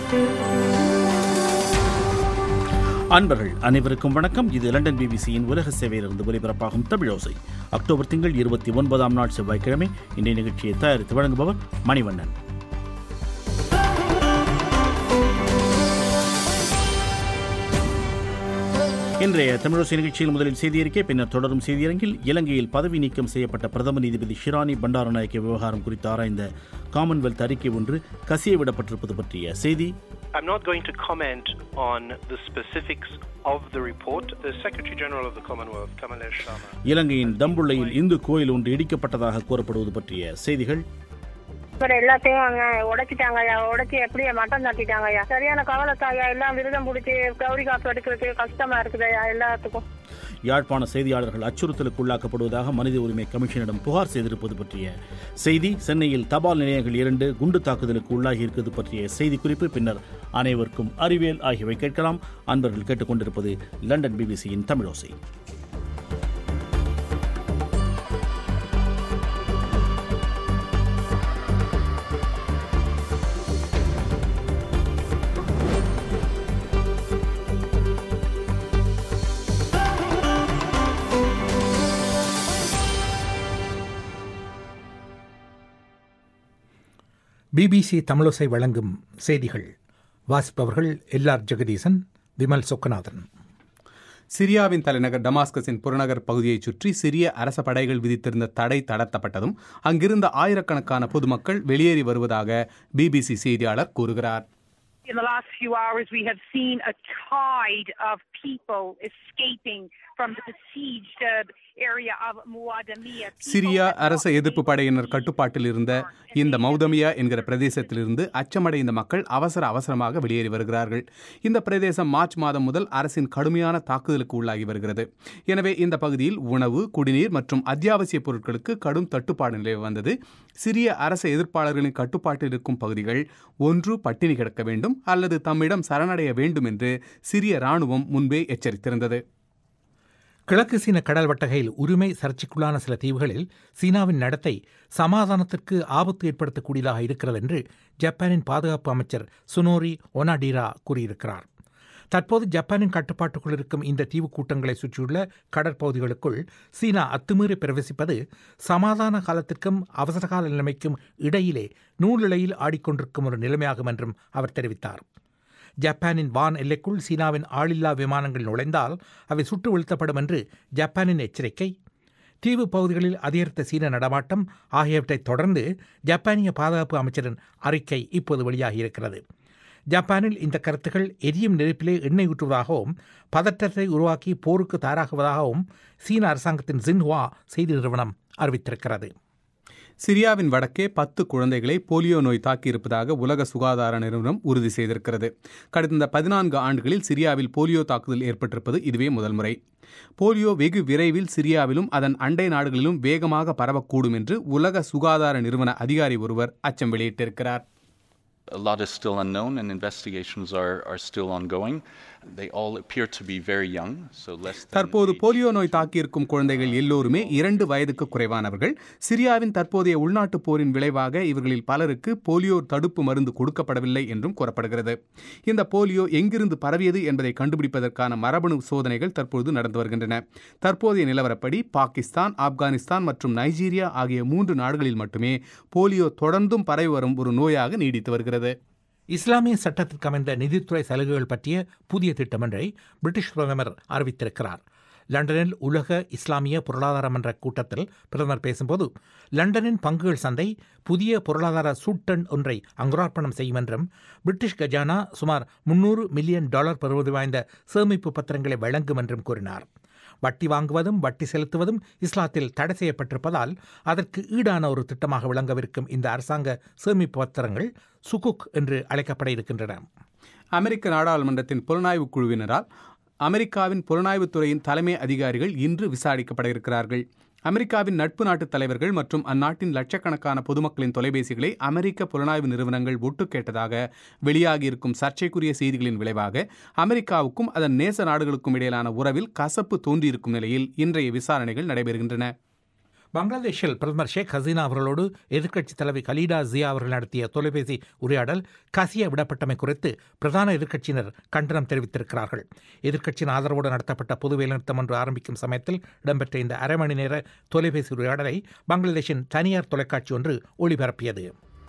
அன்பர்கள் அனைவருக்கும் வணக்கம் இது லண்டன் பிபிசியின் உலக சேவையிலிருந்து ஒலிபரப்பாகும் தமிழோசை அக்டோபர் திங்கள் இருபத்தி ஒன்பதாம் நாள் செவ்வாய்க்கிழமை இன்றைய நிகழ்ச்சியை தயாரித்து வழங்குபவர் மணிவண்ணன் இன்றைய தமிழோசை நிகழ்ச்சியில் முதலில் செய்தியறிக்கை பின்னர் தொடரும் செய்தியரங்கில் இலங்கையில் பதவி நீக்கம் செய்யப்பட்ட பிரதம நீதிபதி ஷிரானி பண்டாரநாயக்க விவகாரம் குறித்து ஆராய்ந்த காமன்வெல்த் அறிக்கை ஒன்று கசிய விடப்பட்டிருப்பது பற்றிய செய்தி I'm not going to comment on the specifics of the report. The Secretary General of the Commonwealth, Kamalesh Sharma, இலங்கையின் தம்புள்ளையில் இந்து கோயில் ஒன்று இடிக்கப்பட்டதாக கூறப்படுவது பற்றிய செய்திகள் அப்புறம் எல்லாத்தையும் அங்க உடைச்சிட்டாங்க ஐயா உடைச்சி எப்படியே மட்டம் தட்டிட்டாங்க ஐயா சரியான கவலைத்தாயா எல்லாம் விரதம் பிடிச்சி கௌரி காப்பு எடுக்கிறதுக்கு கஷ்டமா இருக்குது ஐயா எல்லாத்துக்கும் யாழ்ப்பாண செய்தியாளர்கள் அச்சுறுத்தலுக்கு உள்ளாக்கப்படுவதாக மனித உரிமை கமிஷனிடம் புகார் செய்திருப்பது பற்றிய செய்தி சென்னையில் தபால் நிலையங்கள் இரண்டு குண்டு தாக்குதலுக்கு உள்ளாகி இருக்கிறது பற்றிய செய்தி குறிப்பு பின்னர் அனைவருக்கும் அறிவியல் ஆகியவை கேட்கலாம் அன்பர்கள் கேட்டுக்கொண்டிருப்பது லண்டன் பிபிசியின் தமிழோசை பிபிசி தமிழோசை வழங்கும் செய்திகள் வாசிப்பவர்கள் எல்ஆர் ஜெகதீசன் விமல் சொக்கநாதன் சிரியாவின் தலைநகர் டமாஸ்கஸின் புறநகர் பகுதியைச் சுற்றி சிரிய அரச படைகள் விதித்திருந்த தடை தளர்த்தப்பட்டதும் அங்கிருந்த ஆயிரக்கணக்கான பொதுமக்கள் வெளியேறி வருவதாக பிபிசி செய்தியாளர் கூறுகிறார் In the last few hours, we have seen a tide of people escaping from the besieged uh, area of Muadamiya. Syria அரச எதிர்ப்பு படையினர் கட்டுப்பாட்டில் இருந்த இந்த மௌதமியா என்கிற பிரதேசத்திலிருந்து அச்சமடைந்த மக்கள் அவசர அவசரமாக வெளியேறி வருகிறார்கள் இந்த பிரதேசம் மார்ச் மாதம் முதல் அரசின் கடுமையான தாக்குதலுக்கு உள்ளாகி வருகிறது எனவே இந்த பகுதியில் உணவு குடிநீர் மற்றும் அத்தியாவசிய பொருட்களுக்கு கடும் தட்டுப்பாடு நிலவி வந்தது சிரிய அரச எதிர்ப்பாளர்களின் கட்டுப்பாட்டில் இருக்கும் பகுதிகள் ஒன்று பட்டினி கிடக்க வேண்டும் அல்லது தம்மிடம் சரணடைய வேண்டும் என்று சிரிய ராணுவம் முன்பே எச்சரித்திருந்தது கிழக்கு சீன கடல் வட்டகையில் உரிமை சர்ச்சைக்குள்ளான சில தீவுகளில் சீனாவின் நடத்தை சமாதானத்திற்கு ஆபத்து ஏற்படுத்தக்கூடியதாக இருக்கிறது என்று ஜப்பானின் பாதுகாப்பு அமைச்சர் சுனோரி ஒனாடிரா கூறியிருக்கிறார் தற்போது ஜப்பானின் கட்டுப்பாட்டுக்குள் இருக்கும் இந்த தீவு கூட்டங்களை சுற்றியுள்ள கடற்பகுதிகளுக்குள் சீனா அத்துமீறி பிரவேசிப்பது சமாதான காலத்திற்கும் அவசரகால நிலைமைக்கும் இடையிலே நூலிழையில் ஆடிக்கொண்டிருக்கும் ஒரு நிலைமையாகும் என்றும் அவர் தெரிவித்தார் ஜப்பானின் வான் எல்லைக்குள் சீனாவின் ஆளில்லா விமானங்கள் நுழைந்தால் அவை சுட்டு வீழ்த்தப்படும் என்று ஜப்பானின் எச்சரிக்கை தீவு பகுதிகளில் அதிகரித்த சீன நடமாட்டம் ஆகியவற்றைத் தொடர்ந்து ஜப்பானிய பாதுகாப்பு அமைச்சரின் அறிக்கை இப்போது வெளியாகியிருக்கிறது ஜப்பானில் இந்த கருத்துக்கள் எரியும் நெருப்பிலே எண்ணெய் ஊற்றுவதாகவும் பதற்றத்தை உருவாக்கி போருக்கு தயாராகுவதாகவும் சீன அரசாங்கத்தின் ஜின்ஹுவா செய்தி நிறுவனம் அறிவித்திருக்கிறது சிரியாவின் வடக்கே பத்து குழந்தைகளை போலியோ நோய் தாக்கியிருப்பதாக உலக சுகாதார நிறுவனம் உறுதி செய்திருக்கிறது கடந்த பதினான்கு ஆண்டுகளில் சிரியாவில் போலியோ தாக்குதல் ஏற்பட்டிருப்பது இதுவே முதல் முறை போலியோ வெகு விரைவில் சிரியாவிலும் அதன் அண்டை நாடுகளிலும் வேகமாக பரவக்கூடும் என்று உலக சுகாதார நிறுவன அதிகாரி ஒருவர் அச்சம் வெளியிட்டிருக்கிறார் A lot is still unknown and investigations are, are still ongoing. They all appear to be very young, so less than தற்போது age- போலியோ நோய் தாக்கியிருக்கும் குழந்தைகள் எல்லோருமே இரண்டு வயதுக்கு குறைவானவர்கள் சிரியாவின் தற்போதைய உள்நாட்டுப் போரின் விளைவாக இவர்களில் பலருக்கு போலியோ தடுப்பு மருந்து கொடுக்கப்படவில்லை என்றும் கூறப்படுகிறது இந்த போலியோ எங்கிருந்து பரவியது என்பதை கண்டுபிடிப்பதற்கான மரபணு சோதனைகள் தற்போது நடந்து வருகின்றன தற்போதைய நிலவரப்படி பாகிஸ்தான் ஆப்கானிஸ்தான் மற்றும் நைஜீரியா ஆகிய மூன்று நாடுகளில் மட்டுமே போலியோ தொடர்ந்தும் பரவி வரும் ஒரு நோயாக நீடித்து வருகிறது இஸ்லாமிய சட்டத்திற்கு அமைந்த நிதித்துறை சலுகைகள் பற்றிய புதிய திட்டமொன்றை பிரிட்டிஷ் பிரதமர் அறிவித்திருக்கிறார் லண்டனில் உலக இஸ்லாமிய பொருளாதார மன்ற கூட்டத்தில் பிரதமர் பேசும்போது லண்டனின் பங்குகள் சந்தை புதிய பொருளாதார சூட்டன் ஒன்றை அங்குரார்ப்பணம் செய்யும் என்றும் பிரிட்டிஷ் கஜானா சுமார் முன்னூறு மில்லியன் டாலர் பெறுவது வாய்ந்த சேமிப்பு பத்திரங்களை வழங்கும் என்றும் கூறினார் வட்டி வாங்குவதும் வட்டி செலுத்துவதும் இஸ்லாத்தில் தடை செய்யப்பட்டிருப்பதால் அதற்கு ஈடான ஒரு திட்டமாக விளங்கவிருக்கும் இந்த அரசாங்க சேமிப்பு பத்திரங்கள் சுகுக் என்று அழைக்கப்பட இருக்கின்றன அமெரிக்க நாடாளுமன்றத்தின் புலனாய்வு குழுவினரால் அமெரிக்காவின் புலனாய்வுத் துறையின் தலைமை அதிகாரிகள் இன்று விசாரிக்கப்பட இருக்கிறார்கள் அமெரிக்காவின் நட்பு நாட்டு தலைவர்கள் மற்றும் அந்நாட்டின் லட்சக்கணக்கான பொதுமக்களின் தொலைபேசிகளை அமெரிக்க புலனாய்வு நிறுவனங்கள் ஒட்டு கேட்டதாக வெளியாகியிருக்கும் சர்ச்சைக்குரிய செய்திகளின் விளைவாக அமெரிக்காவுக்கும் அதன் நேச நாடுகளுக்கும் இடையிலான உறவில் கசப்பு தோன்றியிருக்கும் நிலையில் இன்றைய விசாரணைகள் நடைபெறுகின்றன பங்களாதேஷில் பிரதமர் ஷேக் ஹசீனா அவர்களோடு எதிர்க்கட்சித் தலைவி கலீடா ஜியா அவர்கள் நடத்திய தொலைபேசி உரையாடல் கசிய விடப்பட்டமை குறித்து பிரதான எதிர்க்கட்சியினர் கண்டனம் தெரிவித்திருக்கிறார்கள் எதிர்க்கட்சியின் ஆதரவோடு நடத்தப்பட்ட பொது வேலைநிறுத்தம் ஒன்று ஆரம்பிக்கும் சமயத்தில் இடம்பெற்ற இந்த அரை மணி நேர தொலைபேசி உரையாடலை பங்களாதேஷின் தனியார் தொலைக்காட்சி ஒன்று ஒளிபரப்பியது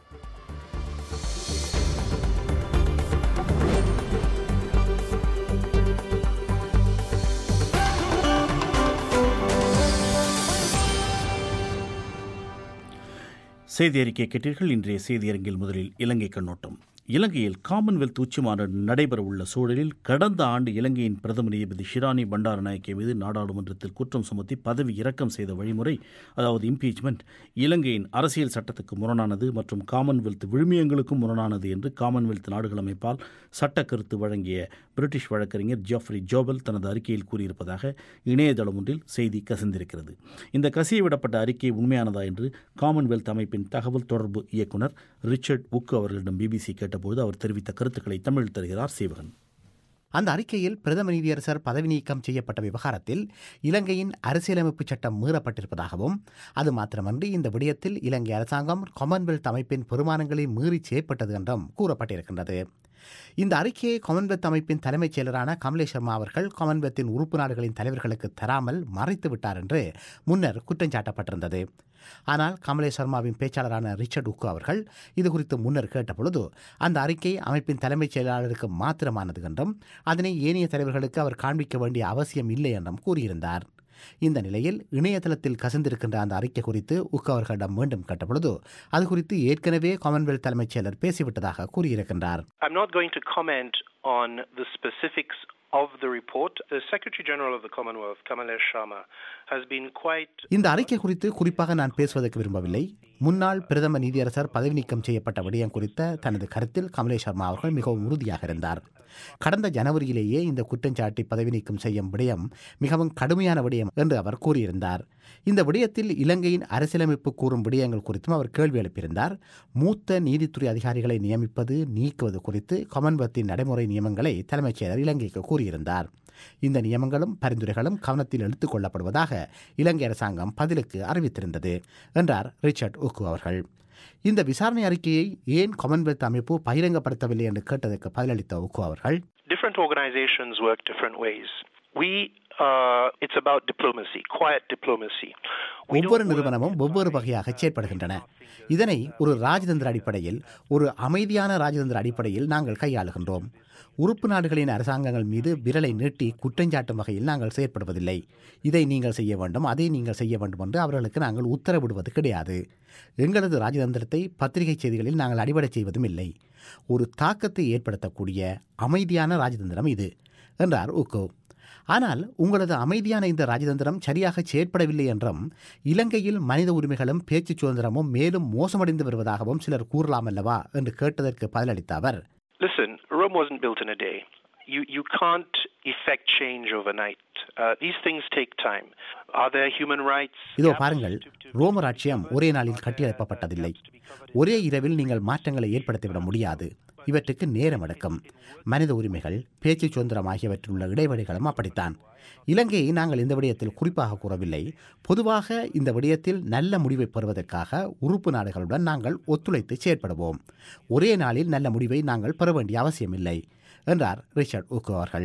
செய்தி அறிக்கை கேட்டீர்கள் இன்றைய செய்தியரங்கில் முதலில் இலங்கை கண்ணோட்டம் இலங்கையில் காமன்வெல்த் உச்சி மாநாடு நடைபெறவுள்ள சூழலில் கடந்த ஆண்டு இலங்கையின் பிரதம நீதிபதி ஷிராணி பண்டாரநாயக்கே மீது நாடாளுமன்றத்தில் குற்றம் சுமத்தி பதவி இறக்கம் செய்த வழிமுறை அதாவது இம்பீச்மெண்ட் இலங்கையின் அரசியல் சட்டத்துக்கு முரணானது மற்றும் காமன்வெல்த் விழுமியங்களுக்கும் முரணானது என்று காமன்வெல்த் நாடுகள் அமைப்பால் சட்ட கருத்து வழங்கிய பிரிட்டிஷ் வழக்கறிஞர் ஜாஃப்ரி ஜோபல் தனது அறிக்கையில் கூறியிருப்பதாக இணையதளம் ஒன்றில் செய்தி கசிந்திருக்கிறது இந்த கசிய விடப்பட்ட அறிக்கை உண்மையானதா என்று காமன்வெல்த் அமைப்பின் தகவல் தொடர்பு இயக்குனர் ரிச்சர்ட் உக்கு அவர்களிடம் பிபிசி கேட்டபோது அவர் தெரிவித்த கருத்துக்களை தமிழ் தருகிறார் சீவகன் அந்த அறிக்கையில் பிரதம நீதியரசர் பதவி நீக்கம் செய்யப்பட்ட விவகாரத்தில் இலங்கையின் அரசியலமைப்பு சட்டம் மீறப்பட்டிருப்பதாகவும் அது மாத்திரமன்றி இந்த விடயத்தில் இலங்கை அரசாங்கம் காமன்வெல்த் அமைப்பின் பெருமானங்களை மீறி செய்யப்பட்டது என்றும் கூறப்பட்டிருக்கின்றது இந்த அறிக்கையை காமன்வெல்த் அமைப்பின் தலைமைச் செயலரான கமலேஷ் சர்மா அவர்கள் காமன்வெல்த்தின் உறுப்பு நாடுகளின் தலைவர்களுக்கு தராமல் மறைத்து விட்டார் என்று முன்னர் குற்றஞ்சாட்டப்பட்டிருந்தது ஆனால் கமலேஷ் சர்மாவின் பேச்சாளரான ரிச்சர்ட் உக்கு அவர்கள் இது குறித்து முன்னர் கேட்டபொழுது அந்த அறிக்கை அமைப்பின் தலைமைச் செயலாளருக்கு மாத்திரமானது என்றும் அதனை ஏனைய தலைவர்களுக்கு அவர் காண்பிக்க வேண்டிய அவசியம் இல்லை என்றும் கூறியிருந்தார் இந்த நிலையில் இணையதளத்தில் கசிந்திருக்கின்ற அந்த அறிக்கை குறித்து உக் அவர்களிடம் மீண்டும் கேட்டபொழுது அது குறித்து ஏற்கனவே காமன்வெல்த் தலைமைச் செயலர் பேசிவிட்டதாக கூறியிருக்கின்றார் I'm not going to comment on the specifics of the report. The Secretary General of the Commonwealth, Kamalesh Sharma, has been quite இந்த அறிக்கை குறித்து குறிப்பாக நான் பேசுவதற்கு விரும்பவில்லை முன்னாள் பிரதம நீதியரசர் பதவி நீக்கம் செய்யப்பட்ட விடயம் குறித்த தனது கருத்தில் கமலேஷ் சர்மா அவர்கள் மிகவும் உறுதியாக இருந்தார் கடந்த ஜனவரியிலேயே இந்த குற்றஞ்சாட்டி பதவி நீக்கம் செய்யும் விடயம் மிகவும் கடுமையான விடயம் என்று அவர் கூறியிருந்தார் இந்த விடயத்தில் இலங்கையின் அரசியலமைப்பு கூறும் விடயங்கள் குறித்தும் அவர் கேள்வி எழுப்பியிருந்தார் மூத்த நீதித்துறை அதிகாரிகளை நியமிப்பது நீக்குவது குறித்து காமன்வெல்த்தின் நடைமுறை நியமங்களை தலைமைச் செயலர் இலங்கைக்கு கூறியிருந்தார் இந்த நியமங்களும் பரிந்துரைகளும் கவனத்தில் எடுத்துக் கொள்ளப்படுவதாக இலங்கை அரசாங்கம் பதிலுக்கு அறிவித்திருந்தது என்றார் ரிச்சர்ட் உக்கு அவர்கள் இந்த விசாரணை அறிக்கையை ஏன் காமன்வெல்த் அமைப்பு பகிரங்கப்படுத்தவில்லை என்று கேட்டதற்கு பதிலளித்த உக்கு அவர்கள் different organizations work different ways. We uh, it's about diplomacy, quiet diplomacy. We don't ஒவ்வொரு work நிறுவனமும் வெவ்வேறு வகையாக செயற்படுகின்றன இதனை ஒரு ராஜதந்திர அடிப்படையில் ஒரு அமைதியான ராஜதந்திர அடிப்படையில் நாங்கள் கையாளுகின்றோம் உறுப்பு நாடுகளின் அரசாங்கங்கள் மீது விரலை நீட்டி குற்றஞ்சாட்டும் வகையில் நாங்கள் செயற்படுவதில்லை இதை நீங்கள் செய்ய வேண்டும் அதை நீங்கள் செய்ய வேண்டும் என்று அவர்களுக்கு நாங்கள் உத்தரவிடுவது கிடையாது எங்களது ராஜதந்திரத்தை பத்திரிகை செய்திகளில் நாங்கள் அடிபடச் செய்வதும் இல்லை ஒரு தாக்கத்தை ஏற்படுத்தக்கூடிய அமைதியான ராஜதந்திரம் இது என்றார் உக்கோ ஆனால் உங்களது அமைதியான இந்த ராஜதந்திரம் சரியாக செயற்படவில்லை என்றும் இலங்கையில் மனித உரிமைகளும் பேச்சு சுதந்திரமும் மேலும் மோசமடைந்து வருவதாகவும் சிலர் கூறலாம் அல்லவா என்று கேட்டதற்கு பதிலளித்த அவர் Listen, Rome wasn't built in a day. You you can't effect change overnight. Uh, these things take time. Are there human rights? இதோ gaps பாருங்கள் to- to- ரோம ராட்சியம் ஒரே நாளில் கட்டியெழுப்பப்பட்டதில்லை ஒரே இரவில் நீங்கள் மாற்றங்களை ஏற்படுத்திவிட முடியாது இவற்றுக்கு நேரம் எடுக்கும் மனித உரிமைகள் பேச்சு சுதந்திரம் ஆகியவற்றில் உள்ள இடைவெளிகளும் அப்படித்தான் இலங்கையை நாங்கள் இந்த விடயத்தில் குறிப்பாக கூறவில்லை பொதுவாக இந்த விடயத்தில் நல்ல முடிவை பெறுவதற்காக உறுப்பு நாடுகளுடன் நாங்கள் ஒத்துழைத்து செயற்படுவோம் ஒரே நாளில் நல்ல முடிவை நாங்கள் பெற வேண்டிய அவசியமில்லை என்றார் ரிச்சர்ட் உக்கு அவர்கள்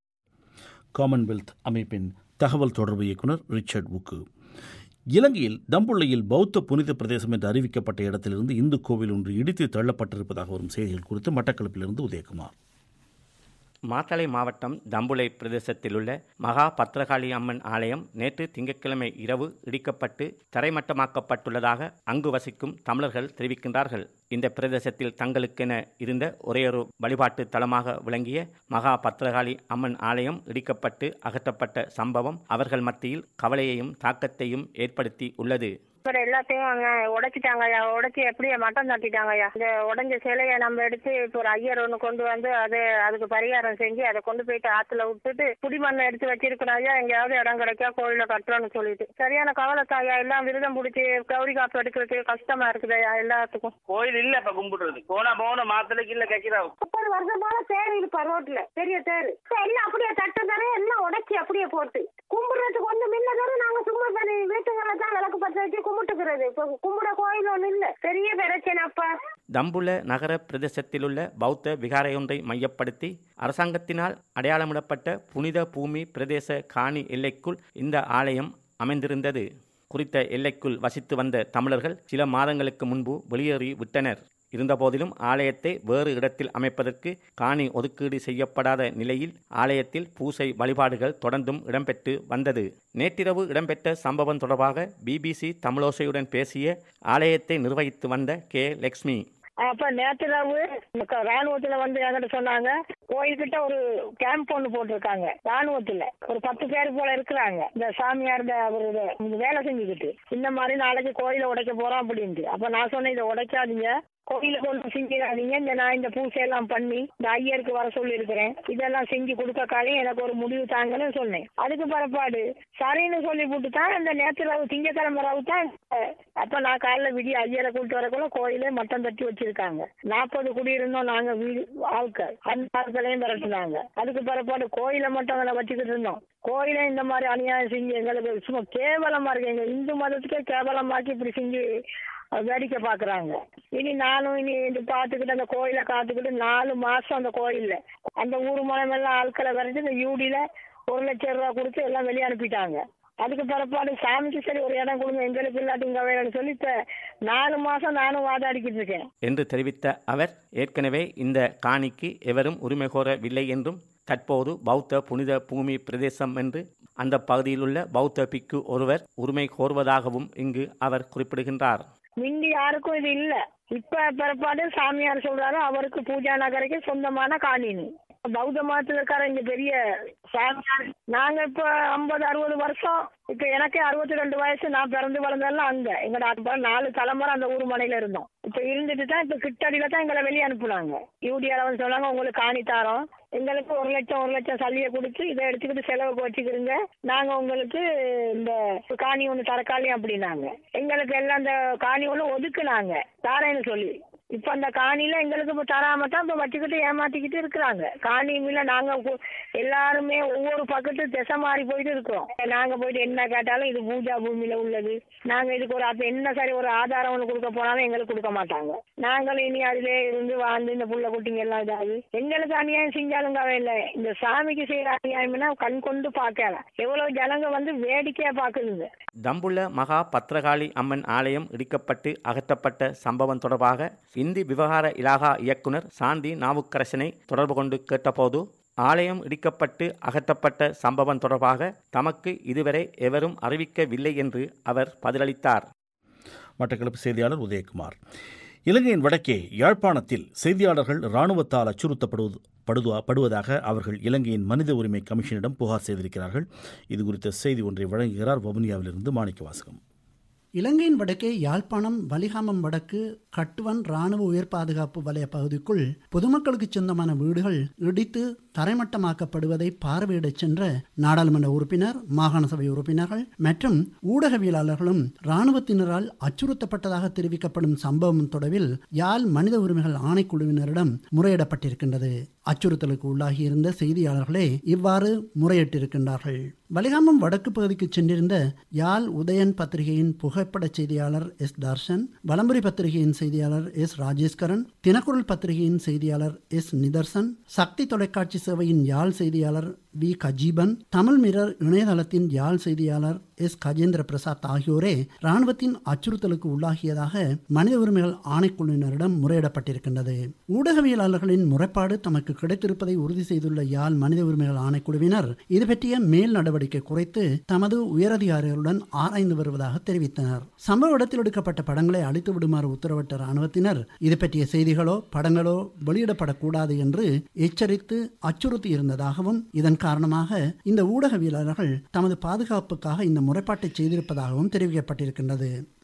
காமன்வெல்த் அமைப்பின் தகவல் தொடர்பு இயக்குனர் ரிச்சர்ட் உக்கு இலங்கையில் தம்புள்ளையில் பௌத்த புனித பிரதேசம் என்று அறிவிக்கப்பட்ட இடத்திலிருந்து இந்து கோவில் ஒன்று இடித்து தள்ளப்பட்டிருப்பதாக வரும் செய்திகள் குறித்து மட்டக்களப்பிலிருந்து உதயகுமார் மாத்தளை மாவட்டம் தம்புளை பிரதேசத்தில் உள்ள மகா பத்ரகாளி அம்மன் ஆலயம் நேற்று திங்கட்கிழமை இரவு இடிக்கப்பட்டு தரைமட்டமாக்கப்பட்டுள்ளதாக அங்கு வசிக்கும் தமிழர்கள் தெரிவிக்கின்றார்கள் இந்த பிரதேசத்தில் தங்களுக்கென இருந்த ஒரேயொரு வழிபாட்டு தலமாக விளங்கிய மகா பத்ரகாளி அம்மன் ஆலயம் இடிக்கப்பட்டு அகற்றப்பட்ட சம்பவம் அவர்கள் மத்தியில் கவலையையும் தாக்கத்தையும் ஏற்படுத்தி உள்ளது அப்புறம் எல்லாத்தையும் அங்க உடைச்சிட்டாங்கய்யா உடைச்சி எப்படியே மட்டம் தட்டிட்டாங்கய்யா இந்த உடைஞ்ச சிலையை நம்ம எடுத்து இப்போ ஒரு ஐயர் ஒன்று கொண்டு வந்து அது அதுக்கு பரிகாரம் செஞ்சு அதை கொண்டு போயிட்டு ஆத்துல விட்டுட்டு குடிமண்ணை எடுத்து வச்சிருக்கணும் ஐயா எங்கேயாவது இடம் கிடைக்கா கோயில கட்டுறோம்னு சொல்லிட்டு சரியான கவலை தாயா எல்லாம் விரதம் பிடிச்சி கௌரி காப்பு எடுக்கிறதுக்கு கஷ்டமா இருக்குதுய்யா எல்லாத்துக்கும் கோயில் இல்ல இப்ப கும்பிடுறது போனா போன மாத்தலைக்கு இல்ல கைக்கிறா முப்பது வருஷமால தேர் இருப்பா ரோட்ல பெரிய தேர் எல்லாம் அப்படியே தட்டு தர எல்லாம் உடைச்சி அப்படியே போட்டு கும்பிடுறதுக்கு ஒண்ணு முன்ன தர நாங்க சும்மா தனி வீட்டுகளை தான் விளக்கு பற்ற வச்சு கும்பிட்டுக்கிறது இப்ப கும்பிட கோயில் ஒண்ணு இல்ல பெரிய பிரச்சனை அப்பா தம்புல நகர பிரதேசத்திலுள்ள பௌத்த விகாரையொன்றை மையப்படுத்தி அரசாங்கத்தினால் அடையாளமிடப்பட்ட புனித பூமி பிரதேச காணி எல்லைக்குள் இந்த ஆலயம் அமைந்திருந்தது குறித்த எல்லைக்குள் வசித்து வந்த தமிழர்கள் சில மாதங்களுக்கு முன்பு வெளியேறி விட்டனர் இருந்தபோதிலும் ஆலயத்தை வேறு இடத்தில் அமைப்பதற்கு காணி ஒதுக்கீடு செய்யப்படாத நிலையில் ஆலயத்தில் பூசை வழிபாடுகள் தொடர்ந்தும் இடம்பெற்று வந்தது நேற்றிரவு இடம்பெற்ற சம்பவம் தொடர்பாக பிபிசி தமிழோசையுடன் பேசிய ஆலயத்தை நிர்வகித்து வந்த கே லக்ஷ்மி அப்ப நேற்றுராவு ராணுவத்துல வந்து என்கிட்ட சொன்னாங்க கோயில்கிட்ட ஒரு கேம்ப் ஒன்று போட்டிருக்காங்க ராணுவத்துல ஒரு பத்து பேர் போல இருக்கிறாங்க இந்த சாமியார் இந்த அவரு இது வேலை செஞ்சுக்கிட்டு இந்த மாதிரி நாளைக்கு கோயிலை உடைக்க போறோம் அப்படின்ட்டு அப்ப நான் சொன்னேன் இதை உடைக்காதீங்க கோயில கொண்டு செஞ்சிடாதீங்க இந்த நான் இந்த பூசை எல்லாம் பண்ணி இந்த ஐயருக்கு வர சொல்லி இருக்கிறேன் இதெல்லாம் செஞ்சு கொடுக்கக்காலையும் எனக்கு ஒரு முடிவு தாங்கன்னு சொன்னேன் அதுக்கு பிறப்பாடு சரின்னு சொல்லி போட்டு தான் இந்த நேற்று ராவு திங்கக்கிழமை ராவு தான் அஹ், அப்ப நான் காலைல விடிய ஐயரை கூப்பிட்டு வரக்குள்ள கோயிலே மட்டம் தட்டி வச்சிருக்காங்க நாற்பது குடியிருந்தோம் நாங்க வீடு ஆட்கள் அந்த ஆட்களையும் விரட்டுனாங்க அதுக்கு பிறப்பாடு கோயிலை மட்டும் அங்கே வச்சுக்கிட்டு இருந்தோம் கோயிலை இந்த மாதிரி அநியாயம் செஞ்சு எங்களுக்கு சும்மா கேவலமா இருக்கு எங்க இந்து மதத்துக்கே கேவலமாக்கி இப்படி செஞ்சு அஹ், வேடிக்கை பாக்குறாங்க இனி நானும் இனி இது பார்த்துக்கிட்டு அந்த கோயிலை காத்துக்கிட்டு நாலு மாசம் அந்த கோயில்ல அந்த ஊர் மனமெல்லாம் ஆட்களை விரைச்சு இந்த யூடியில ஒரு லட்சம் ரூபா கொடுத்து எல்லாம் வெளியே அனுப்பிட்டாங்க அதுக்கு பிறப்பாடு சாமிக்கு சரி ஒரு இடம் கொடுங்க எங்களுக்கு இல்லாட்டி இங்க வேணும்னு சொல்லி இப்ப நாலு மாசம் நானும் வாதாடிக்கிட்டு இருக்கேன் என்று தெரிவித்த அவர் ஏற்கனவே இந்த காணிக்கு எவரும் உரிமை கோரவில்லை என்றும் தற்போது பௌத்த புனித பூமி பிரதேசம் என்று அந்த பகுதியிலுள்ள பௌத்த பிக்கு ஒருவர் உரிமை கோருவதாகவும் இங்கு அவர் குறிப்பிடுகின்றார் மிந்தி யாருக்கும் இது இல்ல இப்ப பிறப்பாடு சாமியார் சொல்றாரு அவருக்கு பூஜா நகரைக்கு சொந்தமான காணினி பௌத்த மதத்துல இருக்கார இங்க பெரிய சாமியார் நாங்க இப்ப ஐம்பது அறுபது வருஷம் இப்ப எனக்கு அறுபத்தி ரெண்டு வயசு நான் பிறந்து வளர்ந்ததெல்லாம் அங்க எங்கட அப்பா நாலு தலைமுறை அந்த ஊர் மனையில இருந்தோம் இப்ப இருந்துட்டு தான் இப்ப கிட்டடியில தான் எங்களை வெளியே அனுப்புனாங்க யூடியால வந்து சொன்னாங்க உங்களுக்கு காணி தாரோம் எங்களுக்கு ஒரு லட்சம் ஒரு லட்சம் சல்லியை கொடுத்து இதை எடுத்துக்கிட்டு செலவுக்கு வச்சுக்கிறீங்க நாங்க உங்களுக்கு இந்த காணி ஒன்று தரக்காளி அப்படின்னாங்க எங்களுக்கு எல்லாம் அந்த காணி ஒன்று ஒதுக்குனாங்க தாரேன்னு சொல்லி இப்ப அந்த காணியில எங்களுக்கு இப்ப தராம தான் இப்ப வச்சுக்கிட்டு ஏமாத்திக்கிட்டு இருக்கிறாங்க காணி இல்ல நாங்க கு- எல்லாருமே ஒவ்வொரு பக்கத்து திசை மாறி போயிட்டு இருக்கிறோம் நாங்க போயிட்டு என்ன கேட்டாலும் இது பூஜா பூமியில உள்ளது நாங்க இதுக்கு ஒரு அப்ப என்ன சரி ஒரு ஆதாரம் ஒண்ணு கொடுக்க போனாலும் எங்களுக்கு கொடுக்க மாட்டாங்க நாங்களும் இனி அதிலே இருந்து வாழ்ந்து இந்த புள்ள குட்டிங்க எல்லாம் இதாகி எங்களுக்கு அநியாயம் செஞ்சாலும் இல்லை இந்த சாமிக்கு செய்யற அநியாயம்னா கண் கொண்டு பார்க்கலாம் எவ்வளவு ஜனங்க வந்து வேடிக்கையா பாக்குதுங்க தம்புள்ள மகா பத்ரகாளி அம்மன் ஆலயம் இடிக்கப்பட்டு அகற்றப்பட்ட சம்பவம் தொடர்பாக இந்தி விவகார இலாகா இயக்குனர் சாந்தி நாவுக்கரசனை தொடர்பு கொண்டு கேட்டபோது ஆலயம் இடிக்கப்பட்டு அகற்றப்பட்ட சம்பவம் தொடர்பாக தமக்கு இதுவரை எவரும் அறிவிக்கவில்லை என்று அவர் பதிலளித்தார் மட்டக்களப்பு செய்தியாளர் உதயகுமார் இலங்கையின் வடக்கே யாழ்ப்பாணத்தில் செய்தியாளர்கள் இராணுவத்தால் அச்சுறுத்தப்படுவது படுவா படுவதாக அவர்கள் இலங்கையின் மனித உரிமை கமிஷனிடம் புகார் செய்திருக்கிறார்கள் இது குறித்த செய்தி ஒன்றை வழங்குகிறார் வவுனியாவிலிருந்து மாணிக்க வாசகம் இலங்கையின் வடக்கே யாழ்ப்பாணம் வலிகாமம் வடக்கு கட்டுவன் ராணுவ உயர் பாதுகாப்பு வலய பகுதிக்குள் பொதுமக்களுக்கு சொந்தமான வீடுகள் இடித்து தரைமட்டமாக்கப்படுவதை பார்வையிடச் சென்ற நாடாளுமன்ற உறுப்பினர் மாகாண சபை உறுப்பினர்கள் மற்றும் ஊடகவியலாளர்களும் இராணுவத்தினரால் அச்சுறுத்தப்பட்டதாக தெரிவிக்கப்படும் சம்பவம் தொடர்பில் யாழ் மனித உரிமைகள் ஆணைக்குழுவினரிடம் முறையிடப்பட்டிருக்கின்றது அச்சுறுத்தலுக்கு உள்ளாகியிருந்த செய்தியாளர்களே இவ்வாறு முறையிட்டிருக்கின்றார்கள் வலிகாமம் வடக்கு பகுதிக்கு சென்றிருந்த யாழ் உதயன் பத்திரிகையின் புகைப்பட செய்தியாளர் எஸ் தர்ஷன் வலம்புரி பத்திரிகையின் செய்தியாளர் எஸ் ராஜேஸ்கரன் தினக்குரல் பத்திரிகையின் செய்தியாளர் எஸ் நிதர்சன் சக்தி தொலைக்காட்சி சேவையின் யாழ் செய்தியாளர் வி கஜீபன் தமிழ் மிரர் இணையதளத்தின் யாழ் செய்தியாளர் எஸ் கஜேந்திர பிரசாத் ஆகியோரே ராணுவத்தின் அச்சுறுத்தலுக்கு உள்ளாகியதாக மனித உரிமைகள் ஆணைக்குழுவினரிடம் முறையிடப்பட்டிருக்கின்றது ஊடகவியலாளர்களின் முறைப்பாடு தமக்கு கிடைத்திருப்பதை உறுதி செய்துள்ள யாழ் மனித உரிமைகள் ஆணைக்குழுவினர் இது பற்றிய மேல் நடவடிக்கை குறைத்து தமது உயரதிகாரிகளுடன் ஆராய்ந்து வருவதாக தெரிவித்தனர் சம்பவ இடத்தில் எடுக்கப்பட்ட படங்களை அழித்து விடுமாறு உத்தரவிட்ட ராணுவத்தினர் இது பற்றிய செய்திகளோ படங்களோ வெளியிடப்படக்கூடாது என்று எச்சரித்து அச்சுறுத்தி இருந்ததாகவும் இதன் காரணமாக இந்த ஊடகவியலாளர்கள் தமது பாதுகாப்புக்காக இந்த முறைப்பாட்டை செய்திருப்பதாகவும் தெரிவிக்கப்பட்டிருக்கின்றது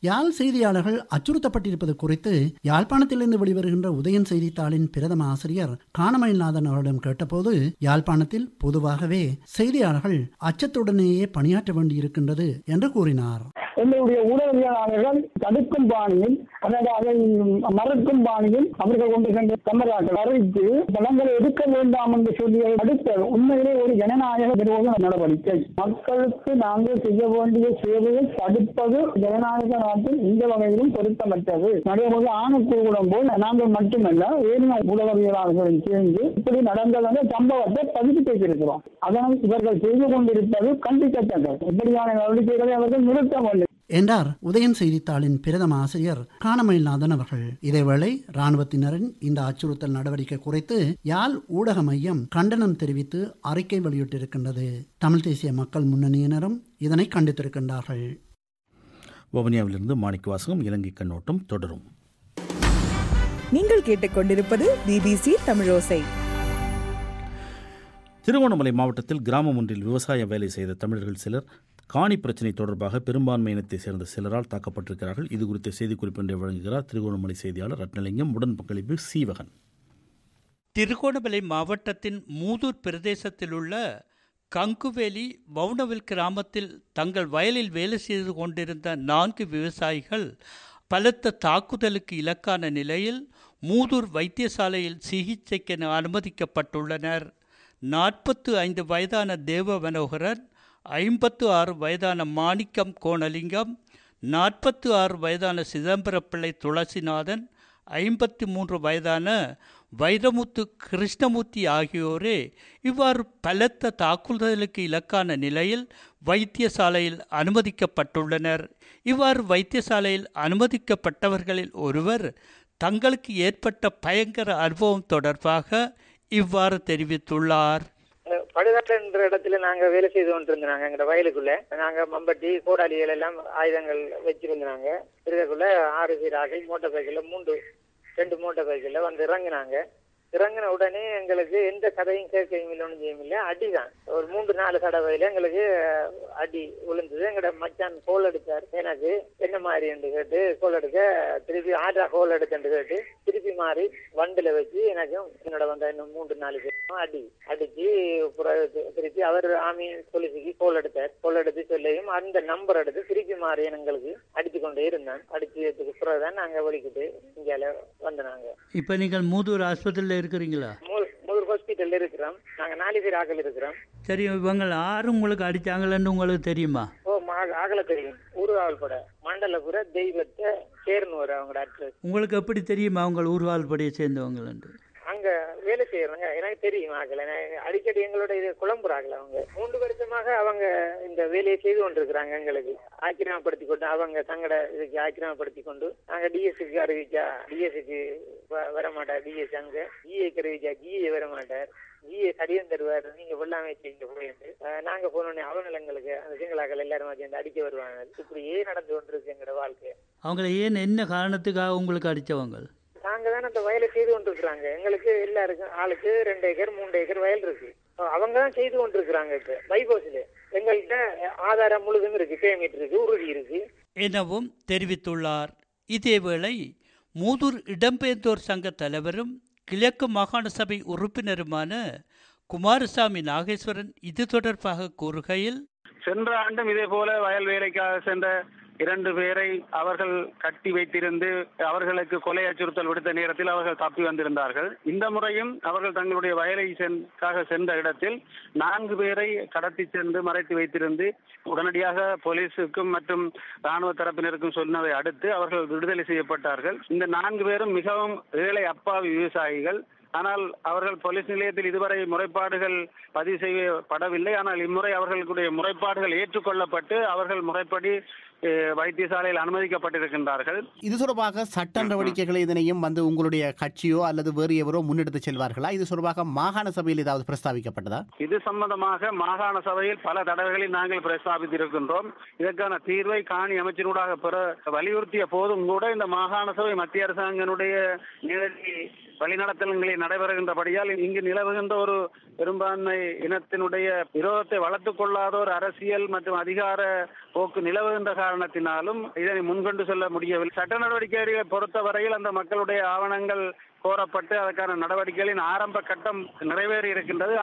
யாழ் செய்தியாளர்கள் அச்சுறுத்தப்பட்டிருப்பது குறித்து யாழ்ப்பாணத்திலிருந்து வெளிவருகின்ற உதயன் செய்தித்தாளின் பிரதம ஆசிரியர் காணமயில்நாதன் அவரிடம் கேட்டபோது யாழ்ப்பாணத்தில் பொதுவாகவே செய்தியாளர்கள் அச்சத்துடனேயே பணியாற்ற வேண்டியிருக்கின்றது என்று கூறினார் எங்களுடைய ஊடகவியலாளர்கள் தடுக்கும் பாணியில் அதாவது அதை மறக்கும் பாணியில் அவர்கள் கொண்டு சென்ற கமராக்கள் அறிவித்து பலங்களை எடுக்க வேண்டாம் என்று சொல்லிய அடுத்த உண்மையிலே ஒரு ஜனநாயக விரோத நடவடிக்கை மக்களுக்கு நாங்கள் செய்ய வேண்டிய சேவையை தடுப்பது ஜனநாயக நாட்டில் இந்த வகையிலும் பொருத்தமற்றது நடைபெறுவது ஆணுக்குழுடம் போல் நாங்கள் மட்டுமல்ல ஏனைய ஊடகவியலாளர்களும் சேர்ந்து இப்படி நடந்த அந்த சம்பவத்தை பதிவு செய்திருக்கிறோம் அதனால் இவர்கள் செய்து கொண்டிருப்பது கண்டிக்கத்தக்கது இப்படியான நடவடிக்கைகளை அவர்கள் நிறுத்த வேண்டும் என்றார் உதயன் செய்தித்தாளின் பிரதம ஆசிரியர் காணமயில்நாதன் அவர்கள் இதேவேளை ராணுவத்தினரின் இந்த அச்சுறுத்தல் நடவடிக்கை குறித்து யாழ் ஊடக மையம் கண்டனம் தெரிவித்து அறிக்கை வெளியிட்டிருக்கின்றது தமிழ் தேசிய மக்கள் முன்னணியினரும் இதனை கண்டித்திருக்கின்றார்கள் வவுனியாவிலிருந்து மாணிக்க வாசகம் இலங்கை கண்ணோட்டம் தொடரும் நீங்கள் கேட்டுக்கொண்டிருப்பது பிபிசி தமிழோசை திருகோணமலை மாவட்டத்தில் கிராமம் ஒன்றில் விவசாய வேலை செய்த தமிழர்கள் சிலர் காணி பிரச்சினை தொடர்பாக பெரும்பான்மை இனத்தை சேர்ந்த சிலரால் தாக்கப்பட்டிருக்கிறார்கள் இது குறித்த செய்திக்குறிப்பு ஒன்றை வழங்குகிறார் திருகோணமலை செய்தியாளர் ரத்னலிங்கம் உடன் பங்களிப்பு சீவகன் திருகோணமலை மாவட்டத்தின் மூதூர் பிரதேசத்தில் உள்ள கங்குவேலி வவுனவில் கிராமத்தில் தங்கள் வயலில் வேலை செய்து கொண்டிருந்த நான்கு விவசாயிகள் பலத்த தாக்குதலுக்கு இலக்கான நிலையில் மூதூர் வைத்தியசாலையில் சிகிச்சைக்கென அனுமதிக்கப்பட்டுள்ளனர் நாற்பத்து ஐந்து வயதான தேவ மனோகரன் ஐம்பத்து ஆறு வயதான மாணிக்கம் கோணலிங்கம் நாற்பத்து ஆறு வயதான சிதம்பரப்பிள்ளை துளசிநாதன் ஐம்பத்தி மூன்று வயதான வைரமுத்து கிருஷ்ணமூர்த்தி ஆகியோரே இவ்வாறு பலத்த தாக்குதலுக்கு இலக்கான நிலையில் வைத்தியசாலையில் அனுமதிக்கப்பட்டுள்ளனர் இவ்வாறு வைத்தியசாலையில் அனுமதிக்கப்பட்டவர்களில் ஒருவர் தங்களுக்கு ஏற்பட்ட பயங்கர அனுபவம் தொடர்பாக இவ்வாறு தெரிவித்துள்ளார் படுகாட்டு என்ற இடத்துல நாங்க வேலை செய்து கொண்டிருந்தாங்க எங்க வயலுக்குள்ள நாங்க மம்பட்டி கோடாலிகள் எல்லாம் ஆயுதங்கள் வச்சிருந்தாங்க இருக்கக்குள்ள ஆறு சீராக மோட்டார் சைக்கிள்ல மூன்று ரெண்டு மோட்டார் சைக்கிள்ல வந்து இறங்கினாங்க இறங்கின உடனே எங்களுக்கு எந்த கதையும் கேட்கவும் இல்லை ஒன்றும் செய்யும் இல்லை அடிதான் ஒரு மூன்று நாலு தடவையில எங்களுக்கு அடி விழுந்தது எங்கட மச்சான் கோல் எடுத்தார் எனக்கு என்ன மாதிரி என்று கேட்டு கோல் எடுக்க திருப்பி ஆட்ரா கோல் எடுத்துன்னு கேட்டு திருப்பி மாறி வண்டில வச்சு எனக்கும் என்னோட வந்த இன்னும் மூன்று நாலு பேரும் அடி அடிச்சு திருப்பி அவர் ஆமி போலீஸுக்கு கோல் எடுத்தார் கோல் எடுத்து சொல்லியும் அந்த நம்பர் எடுத்து திருப்பி மாறி எங்களுக்கு அடித்து கொண்டே இருந்தான் அடிச்சதுக்கு பிறகுதான் நாங்க வலிக்கிட்டு இந்தியால வந்தனாங்க இப்போ நீங்கள் மூதூர் ஆஸ்பத்திரியில் இருக்கிறீங்களா மூதூர் ஹாஸ்பிட்டல்ல இருக்கிறோம் நாங்க நாலு பேர் ஆகல் இருக்கிறோம் சரி இவங்க யாரும் உங்களுக்கு அடித்தாங்களன்னு உங்களுக்கு தெரியுமா ஓ ஆகல தெரியும் ஊர்காவல் பட மண்டலபுர தெய்வத்தை சேர்னு வர அவங்களோட அட்ரஸ் உங்களுக்கு எப்படி தெரியுமா அவங்க ஊர்வால் படியை சேர்ந்தவங்களன்று அங்க வேலை செய்யறாங்க எனக்கு தெரியும் ஆகல அடிக்கடி எங்களோட இது குழம்புறாங்கல அவங்க மூன்று வருஷமாக அவங்க இந்த வேலையை செய்து கொண்டிருக்கிறாங்க எங்களுக்கு ஆக்கிரமப்படுத்தி கொண்டு அவங்க தங்கட இதுக்கு ஆக்கிரமப்படுத்தி கொண்டு நாங்க டிஎஸ்சிக்கு அறிவிச்சா டிஎஸ்சிக்கு வர மாட்டார் டிஎஸ் அங்க ஜிஏக்கு அறிவிச்சா ஜிஏ வர மாட்டார் ஜிஏ சரியம் தருவார் நீங்க வெள்ளாமை செய்யுங்க போயிட்டு நாங்க போனோடனே அவங்க எங்களுக்கு அந்த சிங்களாக்கள் எல்லாரும் சேர்ந்து அடிக்க வருவாங்க இப்படியே நடந்து கொண்டிருக்கு எங்களோட வாழ்க்கை அவங்கள ஏன் என்ன காரணத்துக்காக உங்களுக்கு அடித்தவங்க நாங்க தானே அந்த வயலை செய்து கொண்டிருக்கிறாங்க எங்களுக்கு எல்லாருக்கும் ஆளுக்கு ரெண்டு ஏக்கர் மூன்று ஏக்கர் வயல் இருக்கு அவங்க தான் செய்து கொண்டிருக்கிறாங்க இப்ப பைபோஸ்ல எங்கள்கிட்ட ஆதாரம் முழுதும் இருக்கு பேமெண்ட் இருக்கு உறுதி இருக்கு எனவும் தெரிவித்துள்ளார் இதேவேளை மூதூர் இடம்பெயர்ந்தோர் சங்க தலைவரும் கிழக்கு மாகாண சபை உறுப்பினருமான குமாரசாமி நாகேஸ்வரன் இது தொடர்பாக கூறுகையில் சென்ற ஆண்டும் இதே போல வயல் வேலைக்காக சென்ற இரண்டு பேரை அவர்கள் கட்டி வைத்திருந்து அவர்களுக்கு கொலை அச்சுறுத்தல் விடுத்த நேரத்தில் அவர்கள் தப்பி வந்திருந்தார்கள் இந்த முறையும் அவர்கள் தங்களுடைய வயலை சென்றாக சென்ற இடத்தில் நான்கு பேரை கடத்தி சென்று மறைத்து வைத்திருந்து உடனடியாக போலீஸுக்கும் மற்றும் ராணுவ தரப்பினருக்கும் சொன்னதை அடுத்து அவர்கள் விடுதலை செய்யப்பட்டார்கள் இந்த நான்கு பேரும் மிகவும் ஏழை அப்பாவி விவசாயிகள் ஆனால் அவர்கள் போலீஸ் நிலையத்தில் இதுவரை முறைப்பாடுகள் பதிவு செய்யப்படவில்லை ஆனால் இம்முறை அவர்களுடைய முறைப்பாடுகள் ஏற்றுக்கொள்ளப்பட்டு அவர்கள் முறைப்படி வைத்தியசாலையில் அனுமதிக்கப்பட்டிருக்கின்றார்கள் இது தொடர்பாக சட்ட நடவடிக்கைகளை இதனையும் வந்து உங்களுடைய கட்சியோ அல்லது வேறு எவரோ முன்னெடுத்து செல்வார்களா இது தொடர்பாக மாகாண சபையில் ஏதாவது பிரஸ்தாபிக்கப்பட்டதா இது சம்பந்தமாக மாகாண சபையில் பல தடவைகளில் நாங்கள் பிரஸ்தாபித்திருக்கின்றோம் இதற்கான தீர்வை காணி அமைச்சனூடாக பெற வலியுறுத்திய போதும் கூட இந்த மாகாண சபை மத்திய அரசாங்கனுடைய நேரடி வழிநடத்தல்களை நடைபெறுகின்றபடியால் இங்கு நிலவுகின்ற ஒரு பெரும்பான்மை இனத்தினுடைய விரோதத்தை வளர்த்துக் கொள்ளாத ஒரு அரசியல் மற்றும் அதிகார போக்கு நிலவுகின்ற காரணத்தினாலும் இதனை முன்கொண்டு செல்ல முடியவில்லை சட்ட நடவடிக்கைகளை பொறுத்தவரையில் அந்த மக்களுடைய ஆவணங்கள் கோரப்பட்டு அதற்கான நடவடிக்கைகளின் ஆரம்ப கட்டம் நிறைவேறி இருக்கின்றது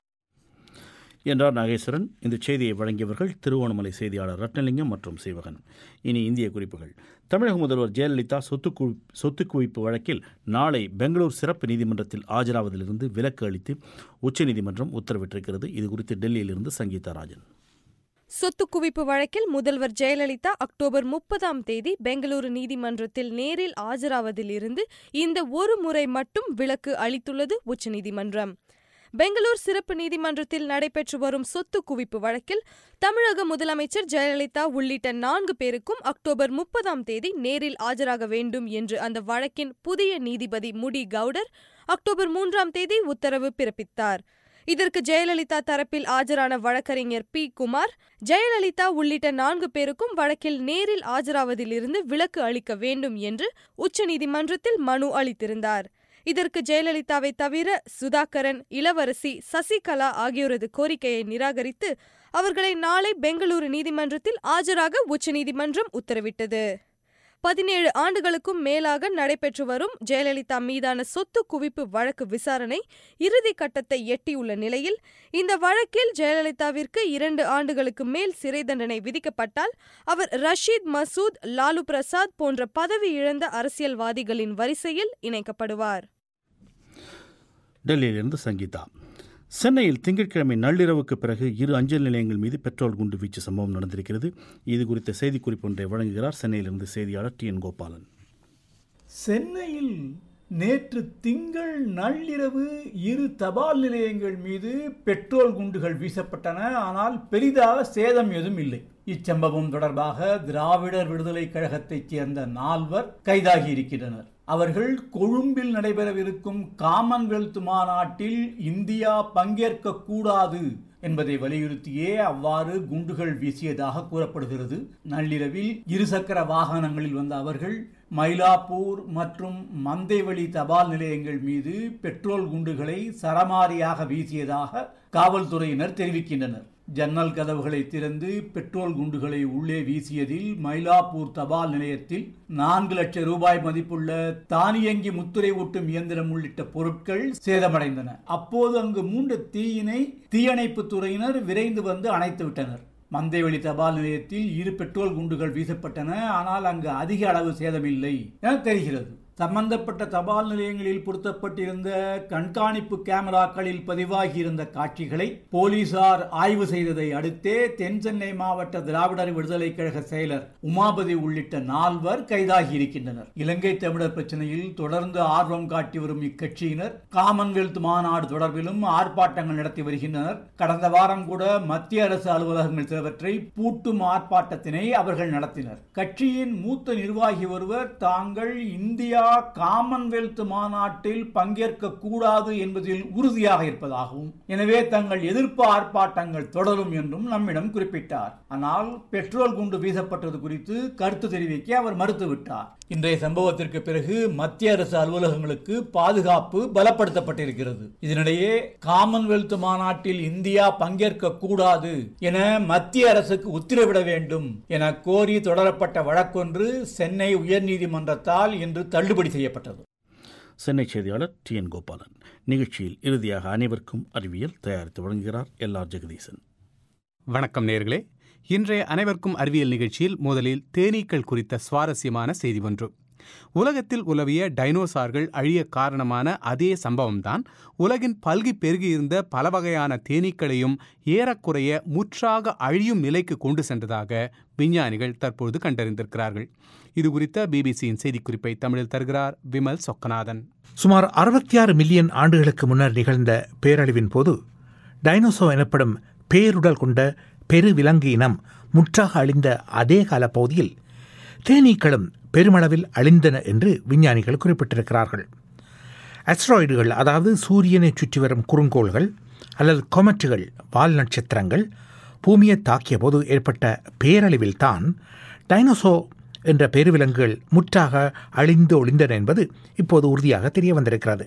என்றார் நாகேஸ்வரன் இந்த செய்தியை வழங்கியவர்கள் திருவோணமலை செய்தியாளர் ரத்னலிங்கம் மற்றும் சீவகன் இனி இந்திய குறிப்புகள் தமிழக முதல்வர் ஜெயலலிதா சொத்து குவி சொத்து குவிப்பு வழக்கில் நாளை பெங்களூர் சிறப்பு நீதிமன்றத்தில் ஆஜராவதிலிருந்து விலக்கு அளித்து உச்சநீதிமன்றம் உத்தரவிட்டிருக்கிறது இது குறித்து டெல்லியிலிருந்து சங்கீதா ராஜன் சொத்து குவிப்பு வழக்கில் முதல்வர் ஜெயலலிதா அக்டோபர் முப்பதாம் தேதி பெங்களூரு நீதிமன்றத்தில் நேரில் ஆஜராவதில் இருந்து இந்த ஒரு முறை மட்டும் விலக்கு அளித்துள்ளது உச்சநீதிமன்றம் பெங்களூர் சிறப்பு நீதிமன்றத்தில் நடைபெற்று வரும் சொத்து குவிப்பு வழக்கில் தமிழக முதலமைச்சர் ஜெயலலிதா உள்ளிட்ட நான்கு பேருக்கும் அக்டோபர் முப்பதாம் தேதி நேரில் ஆஜராக வேண்டும் என்று அந்த வழக்கின் புதிய நீதிபதி முடி கவுடர் அக்டோபர் மூன்றாம் தேதி உத்தரவு பிறப்பித்தார் இதற்கு ஜெயலலிதா தரப்பில் ஆஜரான வழக்கறிஞர் பி குமார் ஜெயலலிதா உள்ளிட்ட நான்கு பேருக்கும் வழக்கில் நேரில் ஆஜராவதிலிருந்து விலக்கு அளிக்க வேண்டும் என்று உச்சநீதிமன்றத்தில் மனு அளித்திருந்தார் இதற்கு ஜெயலலிதாவை தவிர சுதாகரன் இளவரசி சசிகலா ஆகியோரது கோரிக்கையை நிராகரித்து அவர்களை நாளை பெங்களூரு நீதிமன்றத்தில் ஆஜராக உச்சநீதிமன்றம் உத்தரவிட்டது பதினேழு ஆண்டுகளுக்கும் மேலாக நடைபெற்று வரும் ஜெயலலிதா மீதான சொத்து குவிப்பு வழக்கு விசாரணை இறுதி கட்டத்தை எட்டியுள்ள நிலையில் இந்த வழக்கில் ஜெயலலிதாவிற்கு இரண்டு ஆண்டுகளுக்கு மேல் சிறை தண்டனை விதிக்கப்பட்டால் அவர் ரஷீத் மசூத் லாலு பிரசாத் போன்ற பதவி இழந்த அரசியல்வாதிகளின் வரிசையில் இணைக்கப்படுவார் டெல்லியிலிருந்து சங்கீதா சென்னையில் திங்கட்கிழமை நள்ளிரவுக்கு பிறகு இரு அஞ்சல் நிலையங்கள் மீது பெட்ரோல் குண்டு வீச்சு சம்பவம் நடந்திருக்கிறது இது குறித்த செய்திக்குறிப்பு ஒன்றை வழங்குகிறார் சென்னையிலிருந்து செய்தியாளர் டி என் கோபாலன் சென்னையில் நேற்று திங்கள் நள்ளிரவு இரு தபால் நிலையங்கள் மீது பெட்ரோல் குண்டுகள் வீசப்பட்டன ஆனால் பெரிதாக சேதம் எதுவும் இல்லை இச்சம்பவம் தொடர்பாக திராவிடர் விடுதலை கழகத்தைச் சேர்ந்த நால்வர் கைதாகி இருக்கின்றனர் அவர்கள் கொழும்பில் நடைபெறவிருக்கும் காமன்வெல்த் மாநாட்டில் இந்தியா பங்கேற்க கூடாது என்பதை வலியுறுத்தியே அவ்வாறு குண்டுகள் வீசியதாக கூறப்படுகிறது நள்ளிரவில் இருசக்கர வாகனங்களில் வந்த அவர்கள் மயிலாப்பூர் மற்றும் மந்தைவெளி தபால் நிலையங்கள் மீது பெட்ரோல் குண்டுகளை சரமாரியாக வீசியதாக காவல்துறையினர் தெரிவிக்கின்றனர் ஜன்னல் கதவுகளை திறந்து பெட்ரோல் குண்டுகளை உள்ளே வீசியதில் மயிலாப்பூர் தபால் நிலையத்தில் நான்கு லட்சம் ரூபாய் மதிப்புள்ள தானியங்கி முத்துரை ஊட்டும் இயந்திரம் உள்ளிட்ட பொருட்கள் சேதமடைந்தன அப்போது அங்கு மூண்ட தீயினை தீயணைப்பு துறையினர் விரைந்து வந்து அணைத்து விட்டனர் மந்தைவெளி தபால் நிலையத்தில் இரு பெட்ரோல் குண்டுகள் வீசப்பட்டன ஆனால் அங்கு அதிக அளவு சேதமில்லை என தெரிகிறது சம்பந்தப்பட்ட தபால் நிலையங்களில் பொருத்தப்பட்டிருந்த கண்காணிப்பு கேமராக்களில் பதிவாகியிருந்த காட்சிகளை போலீசார் ஆய்வு செய்ததை அடுத்தே தென் சென்னை மாவட்ட திராவிடர் விடுதலை கழக செயலர் உமாபதி உள்ளிட்ட நால்வர் கைதாகி இருக்கின்றனர் இலங்கை தமிழர் பிரச்சனையில் தொடர்ந்து ஆர்வம் காட்டி வரும் இக்கட்சியினர் காமன்வெல்த் மாநாடு தொடர்பிலும் ஆர்ப்பாட்டங்கள் நடத்தி வருகின்றனர் கடந்த வாரம் கூட மத்திய அரசு அலுவலகங்கள் சிலவற்றை பூட்டும் ஆர்ப்பாட்டத்தினை அவர்கள் நடத்தினர் கட்சியின் மூத்த நிர்வாகி ஒருவர் தாங்கள் இந்தியா காமன்வெல்த் மாநாட்டில் பங்கேற்க கூடாது என்பதில் உறுதியாக இருப்பதாகவும் எனவே தங்கள் எதிர்ப்பு ஆர்ப்பாட்டங்கள் தொடரும் என்றும் நம்மிடம் குறிப்பிட்டார் ஆனால் பெட்ரோல் குண்டு வீசப்பட்டது குறித்து கருத்து தெரிவிக்க அவர் மறுத்துவிட்டார் இன்றைய சம்பவத்திற்கு பிறகு மத்திய அரசு அலுவலகங்களுக்கு பாதுகாப்பு பலப்படுத்தப்பட்டிருக்கிறது இதனிடையே காமன்வெல்த் மாநாட்டில் இந்தியா பங்கேற்க கூடாது என மத்திய அரசுக்கு உத்தரவிட வேண்டும் என கோரி தொடரப்பட்ட வழக்கொன்று சென்னை உயர்நீதிமன்றத்தால் இன்று தள்ளுபடி செய்யப்பட்டது சென்னை செய்தியாளர் டி என் கோபாலன் நிகழ்ச்சியில் இறுதியாக அனைவருக்கும் அறிவியல் தயாரித்து வழங்குகிறார் எல் ஆர் ஜெகதீசன் வணக்கம் நேர்களே இன்றைய அனைவருக்கும் அறிவியல் நிகழ்ச்சியில் முதலில் தேனீக்கள் குறித்த சுவாரஸ்யமான செய்தி ஒன்று உலகத்தில் உலவிய டைனோசார்கள் அழிய காரணமான அதே சம்பவம்தான் உலகின் பல்கி பெருகியிருந்த பல வகையான தேனீக்களையும் ஏறக்குறைய முற்றாக அழியும் நிலைக்கு கொண்டு சென்றதாக விஞ்ஞானிகள் தற்பொழுது கண்டறிந்திருக்கிறார்கள் இது குறித்த பிபிசியின் செய்திக்குறிப்பை தமிழில் தருகிறார் விமல் சொக்கநாதன் சுமார் அறுபத்தி ஆறு மில்லியன் ஆண்டுகளுக்கு முன்னர் நிகழ்ந்த பேரழிவின் போது டைனோசோ எனப்படும் பேருடல் கொண்ட பெருவிலங்கு இனம் முற்றாக அழிந்த அதே காலப்பகுதியில் தேனீக்களும் பெருமளவில் அழிந்தன என்று விஞ்ஞானிகள் குறிப்பிட்டிருக்கிறார்கள் அஸ்ட்ராய்டுகள் அதாவது சூரியனை சுற்றி வரும் குறுங்கோள்கள் அல்லது கொமட்டுகள் வால் நட்சத்திரங்கள் பூமியை தாக்கிய போது ஏற்பட்ட பேரழிவில்தான் டைனோசோ என்ற பெருவிலங்குகள் முற்றாக அழிந்து ஒளிந்தன என்பது இப்போது உறுதியாக தெரிய வந்திருக்கிறது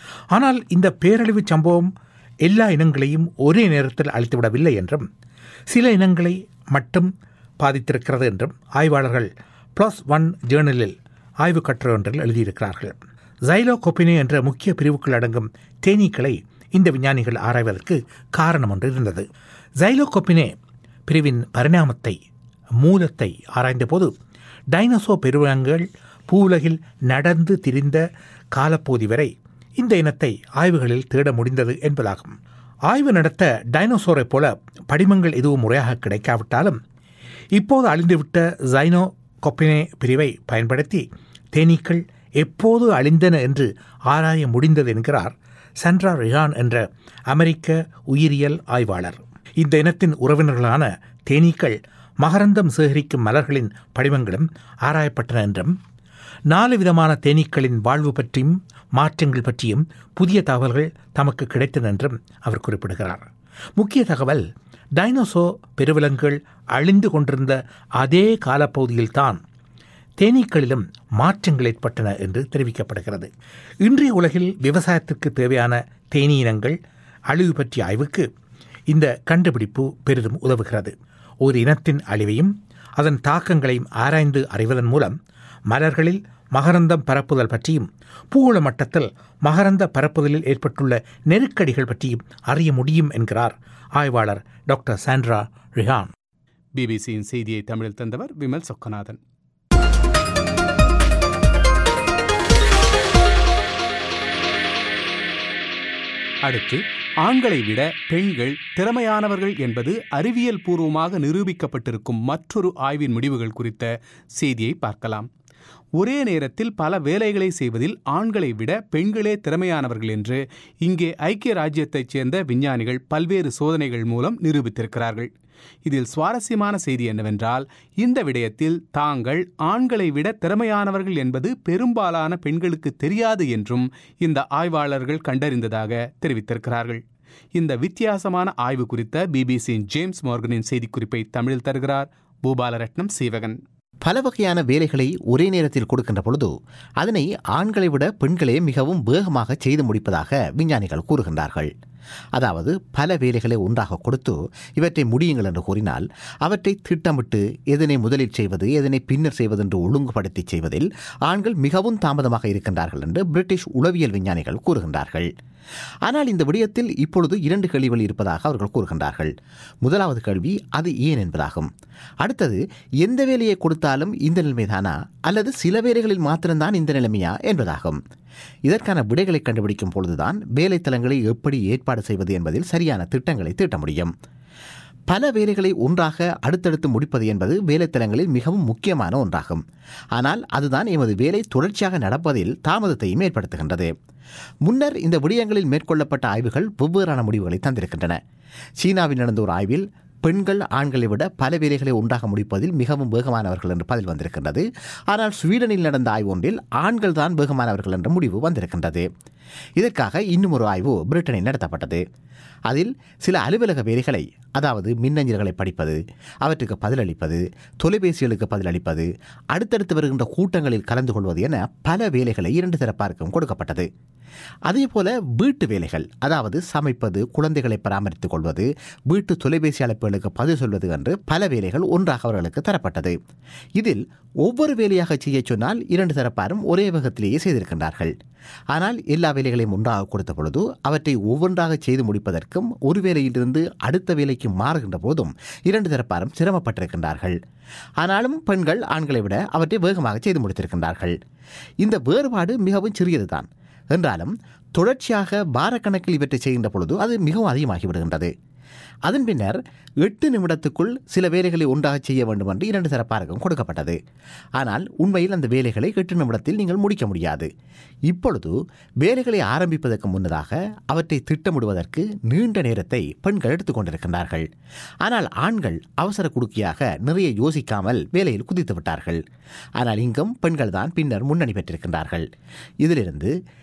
ஆனால் இந்த பேரழிவு சம்பவம் எல்லா இனங்களையும் ஒரே நேரத்தில் அழித்துவிடவில்லை என்றும் சில இனங்களை மட்டும் பாதித்திருக்கிறது என்றும் ஆய்வாளர்கள் ப்ளஸ் ஒன் ஜேர்னலில் ஆய்வு கட்டுரை ஒன்றில் எழுதியிருக்கிறார்கள் ஜைலோ கொப்பினே என்ற முக்கிய பிரிவுக்குள் அடங்கும் தேனீக்களை இந்த விஞ்ஞானிகள் ஆராய்வதற்கு காரணம் ஒன்று இருந்தது ஜைலோ கொப்பினே பிரிவின் பரிணாமத்தை மூலத்தை ஆராய்ந்தபோது டைனோசோ பெருவங்கள் பூவுலகில் நடந்து திரிந்த காலப்போதி வரை இந்த இனத்தை ஆய்வுகளில் தேட முடிந்தது என்பதாகும் ஆய்வு நடத்த டைனோசோரைப் போல படிமங்கள் எதுவும் முறையாக கிடைக்காவிட்டாலும் இப்போது அழிந்துவிட்ட ஜைனோ கொப்பினே பிரிவை பயன்படுத்தி தேனீக்கள் எப்போது அழிந்தன என்று ஆராய முடிந்தது என்கிறார் சன்ட்ரா ரிஹான் என்ற அமெரிக்க உயிரியல் ஆய்வாளர் இந்த இனத்தின் உறவினர்களான தேனீக்கள் மகரந்தம் சேகரிக்கும் மலர்களின் படிவங்களும் ஆராயப்பட்டன என்றும் நாலு விதமான தேனீக்களின் வாழ்வு பற்றியும் மாற்றங்கள் பற்றியும் புதிய தகவல்கள் தமக்கு கிடைத்தன என்றும் அவர் குறிப்பிடுகிறார் முக்கிய தகவல் டைனோசோ பெருவிலங்குகள் அழிந்து கொண்டிருந்த அதே காலப்பகுதியில்தான் தேனீக்களிலும் மாற்றங்கள் ஏற்பட்டன என்று தெரிவிக்கப்படுகிறது இன்றைய உலகில் விவசாயத்திற்கு தேவையான தேனீ இனங்கள் அழிவு பற்றிய ஆய்வுக்கு இந்த கண்டுபிடிப்பு பெரிதும் உதவுகிறது ஒரு இனத்தின் அழிவையும் அதன் தாக்கங்களையும் ஆராய்ந்து அறிவதன் மூலம் மலர்களில் மகரந்தம் பரப்புதல் பற்றியும் பூகோள மட்டத்தில் மகரந்த பரப்புதலில் ஏற்பட்டுள்ள நெருக்கடிகள் பற்றியும் அறிய முடியும் என்கிறார் ஆய்வாளர் டாக்டர் சாண்ட்ரா ரிஹான் பிபிசியின் செய்தியை தமிழில் தந்தவர் விமல் சொக்கநாதன் அடுத்து ஆண்களை விட பெண்கள் திறமையானவர்கள் என்பது அறிவியல் பூர்வமாக நிரூபிக்கப்பட்டிருக்கும் மற்றொரு ஆய்வின் முடிவுகள் குறித்த செய்தியை பார்க்கலாம் ஒரே நேரத்தில் பல வேலைகளை செய்வதில் ஆண்களை விட பெண்களே திறமையானவர்கள் என்று இங்கே ஐக்கிய ராஜ்யத்தைச் சேர்ந்த விஞ்ஞானிகள் பல்வேறு சோதனைகள் மூலம் நிரூபித்திருக்கிறார்கள் இதில் சுவாரஸ்யமான செய்தி என்னவென்றால் இந்த விடயத்தில் தாங்கள் ஆண்களை விட திறமையானவர்கள் என்பது பெரும்பாலான பெண்களுக்கு தெரியாது என்றும் இந்த ஆய்வாளர்கள் கண்டறிந்ததாக தெரிவித்திருக்கிறார்கள் இந்த வித்தியாசமான ஆய்வு குறித்த பிபிசியின் ஜேம்ஸ் மார்கனின் செய்திக்குறிப்பை தமிழில் தருகிறார் பூபாலரட்னம் சீவகன் பல வகையான வேலைகளை ஒரே நேரத்தில் கொடுக்கின்ற பொழுது அதனை ஆண்களை விட பெண்களே மிகவும் வேகமாக செய்து முடிப்பதாக விஞ்ஞானிகள் கூறுகின்றார்கள் அதாவது பல வேலைகளை ஒன்றாக கொடுத்து இவற்றை முடியுங்கள் என்று கூறினால் அவற்றை திட்டமிட்டு எதனை முதலில் செய்வது எதனை பின்னர் செய்வது என்று ஒழுங்குபடுத்தி செய்வதில் ஆண்கள் மிகவும் தாமதமாக இருக்கின்றார்கள் என்று பிரிட்டிஷ் உளவியல் விஞ்ஞானிகள் கூறுகின்றார்கள் ஆனால் இந்த விடயத்தில் இப்பொழுது இரண்டு கேள்விகள் இருப்பதாக அவர்கள் கூறுகின்றார்கள் முதலாவது கேள்வி அது ஏன் என்பதாகும் அடுத்தது எந்த வேலையை கொடுத்தாலும் இந்த நிலைமைதானா அல்லது சில வேலைகளில் மாத்திரம்தான் இந்த நிலைமையா என்பதாகும் இதற்கான விடைகளை கண்டுபிடிக்கும் பொழுதுதான் வேலைத்தலங்களை எப்படி ஏற்பாடு செய்வது என்பதில் சரியான திட்டங்களை தீட்ட முடியும் பல வேலைகளை ஒன்றாக அடுத்தடுத்து முடிப்பது என்பது வேலைத்தலங்களில் மிகவும் முக்கியமான ஒன்றாகும் ஆனால் அதுதான் எமது வேலை தொடர்ச்சியாக நடப்பதில் தாமதத்தையும் ஏற்படுத்துகின்றது முன்னர் இந்த விடயங்களில் மேற்கொள்ளப்பட்ட ஆய்வுகள் வெவ்வேறான முடிவுகளை தந்திருக்கின்றன சீனாவில் நடந்த ஒரு ஆய்வில் பெண்கள் ஆண்களை விட பல வேலைகளை ஒன்றாக முடிப்பதில் மிகவும் வேகமானவர்கள் என்று பதில் வந்திருக்கின்றது ஆனால் ஸ்வீடனில் நடந்த ஆய்வு ஒன்றில் ஆண்கள் தான் வேகமானவர்கள் என்ற முடிவு வந்திருக்கின்றது இதற்காக இன்னும் ஒரு ஆய்வு பிரிட்டனில் நடத்தப்பட்டது அதில் சில அலுவலக வேலைகளை அதாவது மின்னஞ்சல்களை படிப்பது அவற்றுக்கு பதிலளிப்பது தொலைபேசிகளுக்கு பதிலளிப்பது அடுத்தடுத்து வருகின்ற கூட்டங்களில் கலந்து கொள்வது என பல வேலைகளை இரண்டு தரப்பாருக்கும் கொடுக்கப்பட்டது அதே போல வீட்டு வேலைகள் அதாவது சமைப்பது குழந்தைகளை பராமரித்துக் கொள்வது வீட்டு தொலைபேசி அழைப்புகளுக்கு பதில் சொல்வது என்று பல வேலைகள் ஒன்றாக அவர்களுக்கு தரப்பட்டது இதில் ஒவ்வொரு வேலையாக செய்ய சொன்னால் இரண்டு தரப்பாரும் ஒரே வேகத்திலேயே செய்திருக்கின்றார்கள் ஆனால் எல்லா வேலைகளையும் ஒன்றாக கொடுத்த பொழுது அவற்றை ஒவ்வொன்றாக செய்து முடிப்பதற்கும் ஒரு வேலையிலிருந்து அடுத்த வேலைக்கு மாறுகின்ற போதும் இரண்டு தரப்பாரும் சிரமப்பட்டிருக்கின்றார்கள் ஆனாலும் பெண்கள் ஆண்களை விட அவற்றை வேகமாக செய்து முடித்திருக்கின்றார்கள் இந்த வேறுபாடு மிகவும் சிறியதுதான் என்றாலும் தொடர்ச்சியாக வாரக்கணக்கில் இவற்றை செய்கின்ற பொழுது அது மிகவும் அதிகமாகி விடுகின்றது அதன் பின்னர் எட்டு நிமிடத்துக்குள் சில வேலைகளை ஒன்றாக செய்ய வேண்டும் என்று இரண்டு தரப்பாருக்கும் கொடுக்கப்பட்டது ஆனால் உண்மையில் அந்த வேலைகளை எட்டு நிமிடத்தில் நீங்கள் முடிக்க முடியாது இப்பொழுது வேலைகளை ஆரம்பிப்பதற்கு முன்னதாக அவற்றை திட்டமிடுவதற்கு நீண்ட நேரத்தை பெண்கள் எடுத்துக்கொண்டிருக்கின்றார்கள் ஆனால் ஆண்கள் அவசர குடுக்கியாக நிறைய யோசிக்காமல் வேலையில் குதித்து விட்டார்கள் ஆனால் இங்கும் பெண்கள் தான் பின்னர் முன்னணி பெற்றிருக்கின்றார்கள் இதிலிருந்து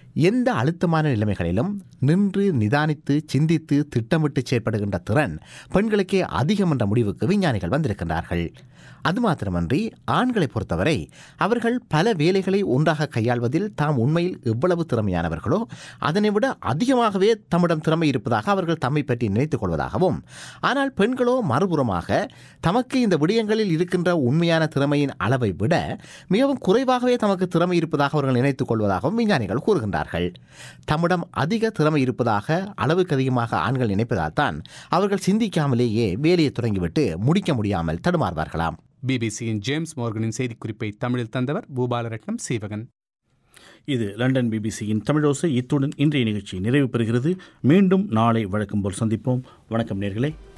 எந்த அழுத்தமான நிலைமைகளிலும் நின்று நிதானித்து சிந்தித்து திட்டமிட்டு செயற்படுகின்ற திறன் பெண்களுக்கே அதிகம் என்ற முடிவுக்கு விஞ்ஞானிகள் வந்திருக்கின்றார்கள் அது மாத்திரமன்றி ஆண்களை பொறுத்தவரை அவர்கள் பல வேலைகளை ஒன்றாக கையாள்வதில் தாம் உண்மையில் எவ்வளவு திறமையானவர்களோ அதனை விட அதிகமாகவே தம்மிடம் திறமை இருப்பதாக அவர்கள் தம்மை பற்றி நினைத்துக் கொள்வதாகவும் ஆனால் பெண்களோ மறுபுறமாக தமக்கு இந்த விடயங்களில் இருக்கின்ற உண்மையான திறமையின் அளவை விட மிகவும் குறைவாகவே தமக்கு திறமை இருப்பதாக அவர்கள் நினைத்துக் கொள்வதாகவும் விஞ்ஞானிகள் கூறுகின்றார்கள் தம்மிடம் அதிக திறமை இருப்பதாக அளவுக்கு அதிகமாக ஆண்கள் நினைப்பதால் தான் அவர்கள் சிந்திக்காமலேயே வேலையை தொடங்கிவிட்டு முடிக்க முடியாமல் தடுமாறுவார்களாம் பிபிசியின் ஜேம்ஸ் மோர்கனின் செய்திக்குறிப்பை தமிழில் தந்தவர் பூபாலரட்னம் சீவகன் இது லண்டன் பிபிசியின் தமிழோசை இத்துடன் இன்றைய நிகழ்ச்சி நிறைவு பெறுகிறது மீண்டும் நாளை வழக்கம் போல் சந்திப்போம் வணக்கம் நேர்களே